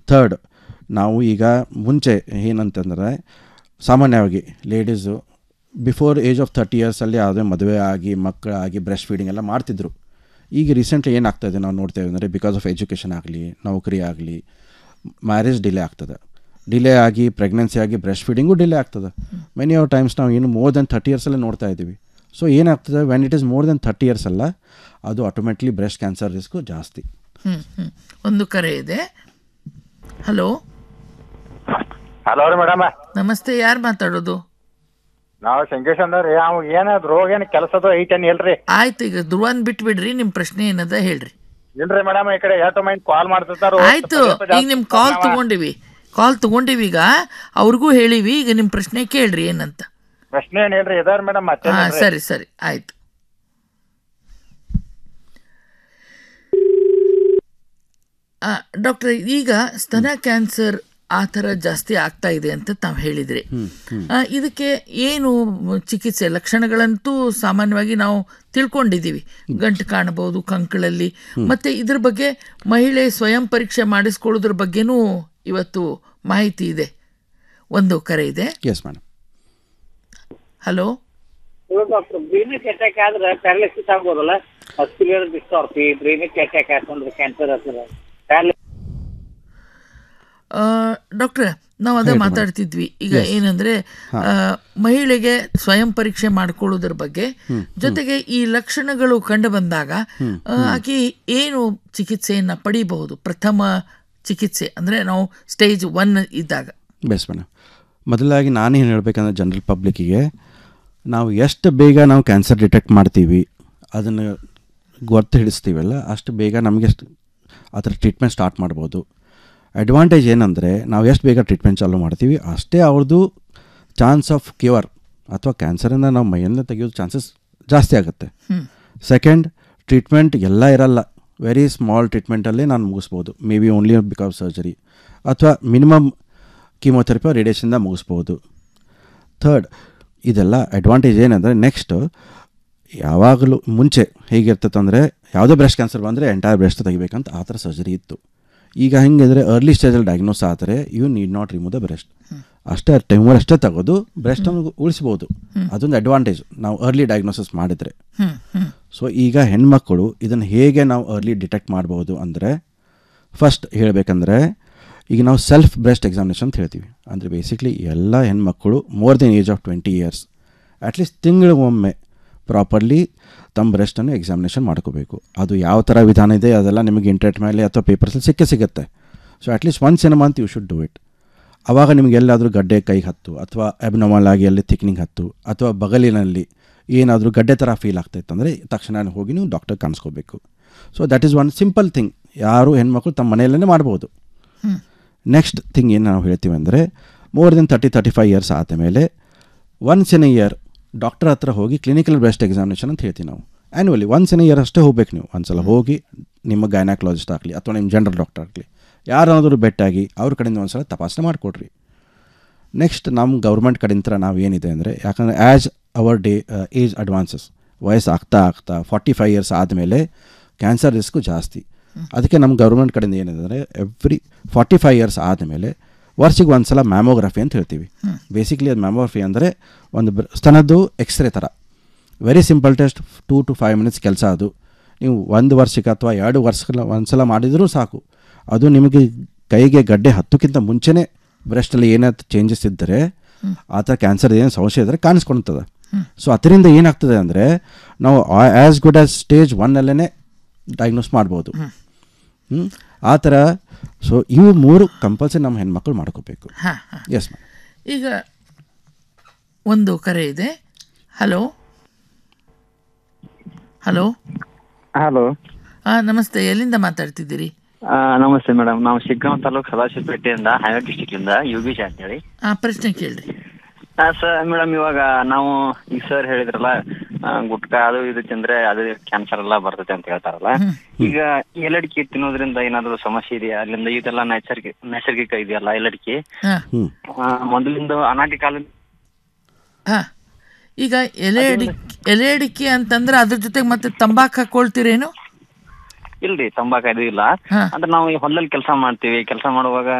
Third ನಾವು ಈಗ ಮುಂಚೆ ಏನಂತಂದರೆ ಸಾಮಾನ್ಯವಾಗಿ ladies before age of thirty ಇಯರ್ಸಲ್ಲಿ ಯಾವುದೇ ಮದುವೆ ಆಗಿ ಮಕ್ಕಳಾಗಿ ಬ್ರೆಸ್ಟ್ ಫೀಡಿಂಗ್ ಎಲ್ಲ ಮಾಡ್ತಿದ್ರು ಈಗ ರೀಸೆಂಟ್ಲಿ ಏನಾಗ್ತಾಯಿದೆ ನಾವು ನೋಡ್ತೇವೆ ಅಂದರೆ ಬಿಕಾಸ್ ಆಫ್ ಎಜುಕೇಷನ್ ಆಗಲಿ ನೌಕರಿ ಆಗಲಿ ಮ್ಯಾರೇಜ್ ಡಿಲೇ ಆಗ್ತದೆ ಡಿಲೇ ಆಗಿ ಪ್ರೆಗ್ನೆನ್ಸಿ ಆಗಿ ಬ್ರೆಸ್ಟ್ ಫೀಡಿಂಗು ಡಿಲೇ ಆಗ್ತದೆ ಮೆನಿ ಆಫ್ ಟೈಮ್ಸ್ ನಾವು ಏನು ಮೋರ್ ದೆನ್ ಥರ್ಟಿ ಇಯರ್ಸಲ್ಲೇ ನೋಡ್ತಾ ಇದ್ದೀವಿ ಸೊ ಏನಾಗ್ತದೆ when it is more then thirty years ಅಲ್ಲ ಅದು ಆಟೋಮೆಟ್ಲಿ ಬ್ರೆಸ್ಟ್ ಕ್ಯಾನ್ಸರ್ ರಿಸ್ಕು ಜಾಸ್ತಿ ಹ್ಞೂ ಹ್ಞೂ ಒಂದು ಕರೆ ಇದೆ ಹಲೋ ಹಲೋ ರೀ ಮೇಡಮ್ ನಮಸ್ತೆ ಯಾರು ಮಾತಾಡೋದು ನಾವು ಶಂಕೇಶ್ ಅಂದ್ರಿ ಅವ್ ಏನ ರೋಗ ಏನ್ ಕೆಲಸದ ಐತೇನ್ ಇಲ್ರಿ ಆಯ್ತು ಈಗ ಧ್ರುವನ್ ಬಿಟ್ಬಿಡ್ರಿ ನಿಮ್ಮ ಪ್ರಶ್ನೆ ಏನದ ಹೇಳ್ರಿ ಇಲ್ರಿ ಮೇಡಮ್ ಈ ಕಡೆ ಎಷ್ಟು ಮೈಂಡ್ ಕಾಲ್ ಮಾಡ್ತಿರ್ತಾರ ಆಯ್ತು ಈಗ ನಿಮ್ಮ ಕಾಲ್ ತಗೊಂಡಿವಿ ಕಾಲ್ ತಗೊಂಡಿವಿ ಈಗ ಅವ್ರಿಗೂ ಹೇಳಿವಿ ಈಗ ನಿಮ್ಮ ಪ್ರಶ್ನೆ ಕೇಳ್ರಿ ಏನಂತ ಪ್ರಶ್ನೆ ಏನ್ ಹೇಳ್ರಿ ಇದಾರ ಮೇಡಮ್ ಮತ್ತೆ ಹಾ ಸರಿ ಸರಿ ಆಯ್ತು ಡಾಕ್ಟರ್ ಈಗ ಸ್ತನ ಕ್ಯಾನ್ಸರ್ ಆ ಥರ ಜಾಸ್ತಿ ಆಗ್ತಾ ಇದೆ ಅಂತ ತಾವು ಹೇಳಿದ್ರಿ ಆ, ಇದಕ್ಕೆ ಏನು ಚಿಕಿತ್ಸೆ ಲಕ್ಷಣಗಳಂತೂ ಸಾಮಾನ್ಯವಾಗಿ ನಾವು ತಿಳ್ಕೊಂಡಿದ್ದೀವಿ ಗಂಟು ಕಾಣಬಹುದು ಕಂಕಳಲ್ಲಿ ಮತ್ತೆ ಇದ್ರ ಬಗ್ಗೆ ಮಹಿಳೆ ಸ್ವಯಂ ಪರೀಕ್ಷೆ ಮಾಡಿಸ್ಕೊಳ್ಳೋದ್ರ ಬಗ್ಗೆನೂ ಇವತ್ತು ಮಾಹಿತಿ ಇದೆ ಒಂದು ಕರೆ ಇದೆ yes madam hello doctor brain attack ಆದ್ರೆ ಪ್ಯಾರಲಿಸಿಸ್ ಆಗ್ಬೋದಲ್ಲ ಮಸ್ಕ್ಯುಲರ್ ಡಿಸ್ಟಾರ್ಫಿ ಬ್ರೈನಿಕ್ ಅಟ್ಯಾಕ್ ಆಯ್ತಂದ್ರೆ ಕ್ಯಾನ್ಸರ್ ಆಗ್ತದೆ ಪ್ಯಾರಲಿಸ್ ಡಾಕ್ಟ್ರೆ ನಾವು ಅದೇ ಮಾತಾಡ್ತಿದ್ವಿ ಈಗ ಏನಂದ್ರೆ ಆ, ಮಹಿಳೆಗೆ ಸ್ವಯಂ ಪರೀಕ್ಷೆ ಮಾಡ್ಕೊಳ್ಳೋದ್ರ ಬಗ್ಗೆ ಜೊತೆಗೆ ಈ ಲಕ್ಷಣಗಳು ಕಂಡು ಬಂದಾಗ ಆ, ಆಕೆ ಏನು ಚಿಕಿತ್ಸೆಯನ್ನ ಪಡಿಬಹುದು ಪ್ರಥಮ ಚಿಕಿತ್ಸೆ ಅಂದ್ರೆ ನಾವು ಸ್ಟೇಜ್ ಒನ್ ಇದ್ದಾಗ ಬೆಸ್ಟ್ ಮೇಡಮ್ ಮೊದಲಾಗಿ ನಾನೇನು ಹೇಳಬೇಕಂದ್ರೆ ಜನರಲ್ ಪಬ್ಲಿಕ್ಕಿಗೆ ನಾವು ಎಷ್ಟು ಬೇಗ ನಾವು ಕ್ಯಾನ್ಸರ್ ಡಿಟೆಕ್ಟ್ ಮಾಡ್ತೀವಿ ಅದನ್ನು ಗೊತ್ತು ಹಿಡಿಸ್ತೀವಲ್ಲ ಅಷ್ಟು ಬೇಗ ನಮಗೆ ಆ ಥರ ಟ್ರೀಟ್ಮೆಂಟ್ ಸ್ಟಾರ್ಟ್ ಮಾಡ್ಬೋದು ಅಡ್ವಾಂಟೇಜ್ ಏನಂದರೆ ನಾವು ಎಷ್ಟು ಬೇಗ ಟ್ರೀಟ್ಮೆಂಟ್ ಚಾಲೂ ಮಾಡ್ತೀವಿ ಅಷ್ಟೇ ಅವ್ರದ್ದು ಚಾನ್ಸ್ ಆಫ್ ಕ್ಯೂರ್ ಅಥವಾ ಕ್ಯಾನ್ಸರಿಂದ ನಾವು ಮೈಯಿಂದ ತೆಗೆಯೋದು ಚಾನ್ಸಸ್ ಜಾಸ್ತಿ ಆಗುತ್ತೆ ಸೆಕೆಂಡ್ ಟ್ರೀಟ್ಮೆಂಟ್ ಎಲ್ಲ ಇರಲ್ಲ ವೆರಿ ಸ್ಮಾಲ್ ಟ್ರೀಟ್ಮೆಂಟಲ್ಲೇ ನಾನು ಮುಗಿಸ್ಬೋದು may be only because surgery ಅಥವಾ ಮಿನಿಮಮ್ ಕೀಮೋಥೆರಪಿ ರೇಡಿಯೇಷನ್ದ ಮುಗಿಸ್ಬೋದು ಥರ್ಡ್ ಇದೆಲ್ಲ ಅಡ್ವಾಂಟೇಜ್ ಏನಂದರೆ ನೆಕ್ಸ್ಟ್ ಯಾವಾಗಲೂ ಮುಂಚೆ ಹೇಗಿರ್ತದೆ ಅಂದರೆ ಯಾವುದೇ ಬ್ರೆಸ್ಟ್ ಕ್ಯಾನ್ಸರ್ ಬಂದರೆ ಎಂಟೈರ್ ಬ್ರೆಸ್ಟ್ ತೆಗಿಬೇಕಂತ ಆ ಥರ ಸರ್ಜರಿ ಇತ್ತು ಈಗ ಹೆಂಗಿದ್ರೆ ಅರ್ಲಿ ಸ್ಟೇಜಲ್ಲಿ ಡಯಾಗ್ನೋಸ್ ಆದರೆ you need not remove the breast ಅಷ್ಟೇ ಟೈಮಲ್ಲಿ ಅಷ್ಟೇ ತೆಗೆದು ಬ್ರೆಸ್ಟನ್ನು ಉಳಿಸ್ಬೋದು ಅದೊಂದು ಅಡ್ವಾಂಟೇಜ್ ನಾವು ಅರ್ಲಿ ಡಯಾಗ್ನೋಸಿಸ್ ಮಾಡಿದರೆ ಹ್ಮ್ ಹ್ಮ್ ಸೊ ಈಗ ಹೆಣ್ಮಕ್ಕಳು ಇದನ್ನು ಹೇಗೆ ನಾವು ಅರ್ಲಿ ಡಿಟೆಕ್ಟ್ ಮಾಡ್ಬೋದು ಅಂದರೆ ಫಸ್ಟ್ ಹೇಳಬೇಕಂದ್ರೆ ಈಗ ನಾವು ಸೆಲ್ಫ್ ಬ್ರೆಸ್ಟ್ ಎಕ್ಸಾಮಿನೇಷನ್ ಅಂತ ಹೇಳ್ತೀವಿ ಅಂದರೆ ಬೇಸಿಕ್ಲಿ ಎಲ್ಲ ಹೆಣ್ಮಕ್ಕಳು more than age of twenty years at least ತಿಂಗಳಿಗೊಮ್ಮೆ ಪ್ರಾಪರ್ಲಿ ತಮ್ಮ ಬ್ರೆಸ್ಟನ್ನು ಎಕ್ಸಾಮಿನೇಷನ್ ಮಾಡ್ಕೋಬೇಕು ಅದು ಯಾವ ಥರ ವಿಧಾನ ಇದೆ ಅದೆಲ್ಲ ನಿಮಗೆ ಇಂಟರ್ನೆಟ್ ಮೇಲೆ ಅಥವಾ ಪೇಪರ್ಸಲ್ಲಿ ಸಿಕ್ಕೇ ಸಿಗುತ್ತೆ so at least once in month you should do it ಆವಾಗ ನಿಮಗೆ ಎಲ್ಲಾದರೂ ಗಡ್ಡೆ ಕೈಗೆ ಹತ್ತು ಅಥವಾ ಅಬ್ನಮಲ್ ಆಗಿ ಅಲ್ಲಿ ಥಿಕ್ನಿಂಗ್ ಹತ್ತು ಅಥವಾ ಬಗಲಿನಲ್ಲಿ ಏನಾದರೂ ಗಡ್ಡೆ ಥರ ಫೀಲ್ ಆಗ್ತಾಯಿತ್ತು ಅಂದರೆ ತಕ್ಷಣ ಹೋಗಿ ನೀವು ಡಾಕ್ಟರ್ ಕಾಣಿಸ್ಕೋಬೇಕು so that is one simple thing ಯಾರು ಹೆಣ್ಮಕ್ಳು ತಮ್ಮ ಮನೆಯಲ್ಲೇ ಮಾಡ್ಬೋದು ನೆಕ್ಸ್ಟ್ ಥಿಂಗ್ ಏನು ನಾವು ಹೇಳ್ತೀವಿ ಅಂದರೆ more than thirty thirty five years ಆದ ಮೇಲೆ once in a year doctor ಹತ್ರ ಹೋಗಿ ಕ್ಲಿನಿಕಲ್ ಬ್ರೆಸ್ಟ್ ಎಕ್ಸಾಮಿನೇಷನ್ ಅಂತ ಹೇಳ್ತೀವಿ ನಾವು ಆ್ಯನ್ಯುವಲಿ ಒನ್ಸ್ ಇನ್ ಇಯರ್ ಅಷ್ಟೇ ಹೋಗ್ಬೇಕು ನೀವು ಒಂದ್ಸಲ ಹೋಗಿ ನಿಮ್ಮ ಗೈನಾಕ್ಲಾಜಿಸ್ಟ್ ಆಗಲಿ ಅಥವಾ ನಿಮ್ಮ ಜನರಲ್ ಡಾಕ್ಟರ್ ಆಗಲಿ ಯಾರಾದರೂ ಬೆಟ್ಟಾಗಿ ಅವ್ರ ಕಡೆಯಿಂದ ಒಂದ್ಸಲ ತಪಾಸಣೆ ಮಾಡಿಕೊಡ್ರಿ ನೆಕ್ಸ್ಟ್ ನಮ್ಮ ಗೌರ್ಮೆಂಟ್ ಕಡೆಯಿಂದ ನಾವು ಏನಿದೆ ಅಂದರೆ ಯಾಕಂದರೆ as our day age advances ವಯಸ್ಸು ಆಗ್ತಾ ಆಗ್ತಾ ಫಾರ್ಟಿ ಫೈವ್ ಇಯರ್ಸ್ ಆದಮೇಲೆ ಕ್ಯಾನ್ಸರ್ ರಿಸ್ಕು ಜಾಸ್ತಿ ಅದಕ್ಕೆ ನಮ್ಮ ಗೌರ್ಮೆಂಟ್ ಕಡೆಯಿಂದ ಏನಿದೆ ಅಂದರೆ ಎವ್ರಿ ಫಾರ್ಟಿ ಫೈವ್ ಇಯರ್ಸ್ ಆದಮೇಲೆ ವರ್ಷಿಗೆ ಒಂದು ಸಲ ಮ್ಯಾಮೋಗ್ರಫಿ ಅಂತ ಹೇಳ್ತೀವಿ ಬೇಸಿಕ್ಲಿ ಅದು ಮ್ಯಾಮೋಗ್ರಫಿ ಅಂದರೆ ಒಂದು ಬ್ರ- ಸ್ತನದ್ದು ಎಕ್ಸ್ರೇ ಥರ very simple test two to five minutes ಕೆಲಸ ಅದು ನೀವು ಒಂದು ವರ್ಷಕ್ಕೆ ಅಥವಾ ಎರಡು ವರ್ಷಗಳ ಒಂದು ಸಲ ಮಾಡಿದರೂ ಸಾಕು ಅದು ನಿಮಗೆ ಕೈಗೆ ಗಡ್ಡೆ ಹತ್ತಕ್ಕಿಂತ ಮುಂಚೆನೇ ಬ್ರೆಸ್ಟಲ್ಲಿ ಏನಾದ್ರು ಚೇಂಜಸ್ ಇದ್ದರೆ ಆ ಥರ ಕ್ಯಾನ್ಸರ್ ಏನು ಸಮಸ್ಯೆ ಇದ್ದರೆ ಕಾಣಿಸ್ಕೊಳ್ತದೆ ಸೊ ಅದರಿಂದ ಏನಾಗ್ತದೆ ಅಂದರೆ ನಾವು ಆ್ಯಸ್ ಗುಡ್ ಆಸ್ ಸ್ಟೇಜ್ ಒನ್ನಲ್ಲೇ ಡಯಾಗ್ನೋಸ್ ಮಾಡ್ಬೋದು ಹ್ಮ್? ಆ ಥರ ಸೊ ಇವು ಮೂರು ಕಂಪಲ್ಸರಿ ನಮ್ಮ ಹೆಣ್ಮಕ್ಳು ಮಾಡ್ಕೋಬೇಕು ಹಾ ಹಾ ಎಸ್ ಮ್ಯಾಮ್ ಈಗ ಒಂದು ಕರೆ ಇದೆ ಹಲೋ ಹಲೋ ಹಲೋ ಹಾ ನಮಸ್ತೆ ಎಲ್ಲಿಂದ ಮಾತಾಡ್ತಿದ್ದೀರಿ ನಮಸ್ತೆ ಮೇಡಮ್ ನಾವು ಶಿಗ್ಗಾಂವ್ ತಾಲೂಕ್ ಸದಾಶಿವಪೇಟೆಯಿಂದ ಹಾವೇರಿ ಡಿಸ್ಟಿಕ್ಲಿಂದ ಯೋಗೀಶ್ ಅಂತೇಳಿ ಆ ಪ್ರಶ್ನೆ ಕೇಳ್ರಿ ಸರ್ ಮೇಡಮ್ ಇವಾಗ ನಾವು ಈಗ ಸರ್ ಹೇಳಿದ್ರಲ್ಲ ಆ, ಗುಟ್ಕಾ ಅದು ಇದು ತಿಂದ್ರೆ ಅದು ಕ್ಯಾನ್ಸರ್ ಎಲ್ಲ ಬರ್ತೈತೆ ಅಂತ ಹೇಳ್ತಾರಲ್ಲ ಈಗ ಎಲಡಿಕೆ ತಿನ್ನೋದ್ರಿಂದ ಏನಾದ್ರು ಸಮಸ್ಯೆ ಇದೆಯಾ ಅಲ್ಲಿಂದ ಇದೆಲ್ಲ ನೈಸರ್ಗಿಕ ನೈಸರ್ಗಿಕ ಇದೆಯಲ್ಲ ಎಲಡಿಕೆ ಹಾ ಹ್ಞೂ ಆ, ಮೊದಲಿಂದ ಅನಾಟಿ ಕಾಲ ಹಾ ಈಗ ಎಲೆ ಅಡಿಕೆ ಎಲೆ ಅಡಿಕೆ ಅಂತಂದ್ರೆ ಅದ್ರ ಜೊತೆಗೆ ಮತ್ತೆ ತಂಬಾಕು ಹಾಕೊಳ್ತೀರೇನು ಇಲ್ರಿ ತಂಬಾಕು ಅದು ಇಲ್ಲ ಹಾ. ಅಂದ್ರೆ ನಾವು ಈ ಹೊಲದಲ್ಲಿ ಕೆಲಸ ಮಾಡ್ತೀವಿ ಕೆಲಸ ಮಾಡುವಾಗ